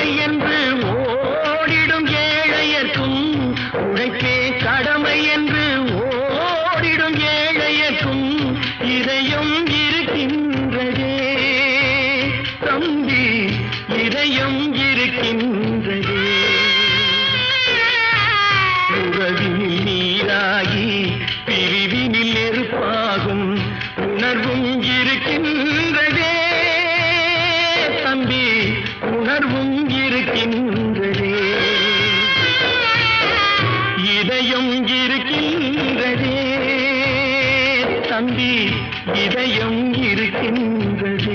கடமை என்று ஓடிடும் ஏழையர்க்கும் உழைப்பே கடமை என்று ஓடிடும் ஏழையர்க்கும் இதயம் இருக்கின்றதே தம்பி இதயம் இருக்கின்றதே உறவினில் நீராகி பிரிவினில் நெருப்பாகும் உணர்வும் இருக்கின்றதே தம்பி உணர்வும் இருக்கின்றதே இதயம் இருக்கின்றதே தம்பி இதயம் இருக்கின்றதே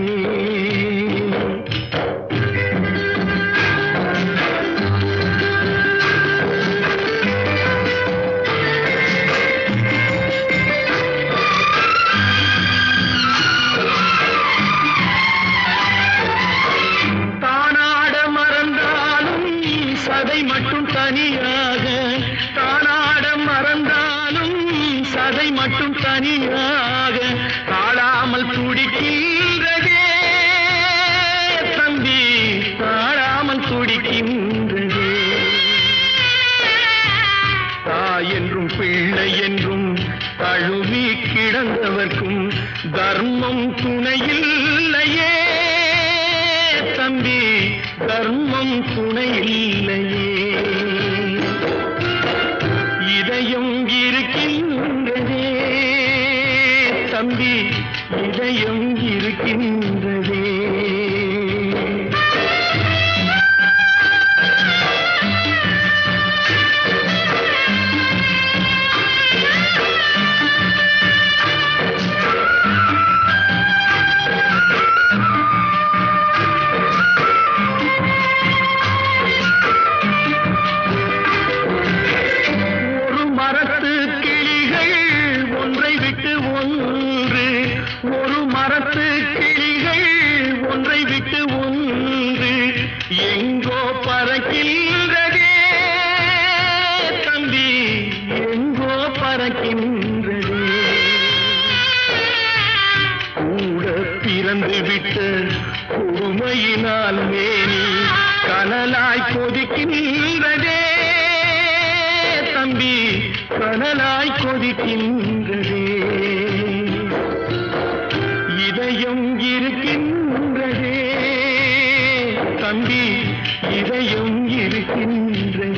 தானாட மறந்தாலும் சதை மட்டும் தனியாக தானாட மறந்தாலும் சதை மட்டும் தனியாக தாழாமல் துடிக்கின்றதே தம்பி தாழாமல் துடிக்கின்றதே தாய் என்றும் பிள்ளை என்றும் தழுவி கிடந்தவர்க்கும் தர்மம் துணையில்லையே தம்பி தர்மம் துணையில்லையே இதயம் இருக்கின்றதே தம்பி இதயம் இருக்கின்றதே ஒரு மரத்து கிளிகள் ஒன்றை விட்டு ஒன்று ஒரு மரத்து கிளிகள் ஒன்றை விட்டு ஒன்று எங்கோ பறக்கின்றதே தம்பி எங்கோ பறக்கின்றதே கூட பிறந்து விட்ட கொடுமையினால் மேனி கனலாய் கொதிக்கின்றதே தம்பி கனலாய் கொதிக்கின்றதே இதயம் இருக்கின்றதே தம்பி இதயம் இருக்கின்றதே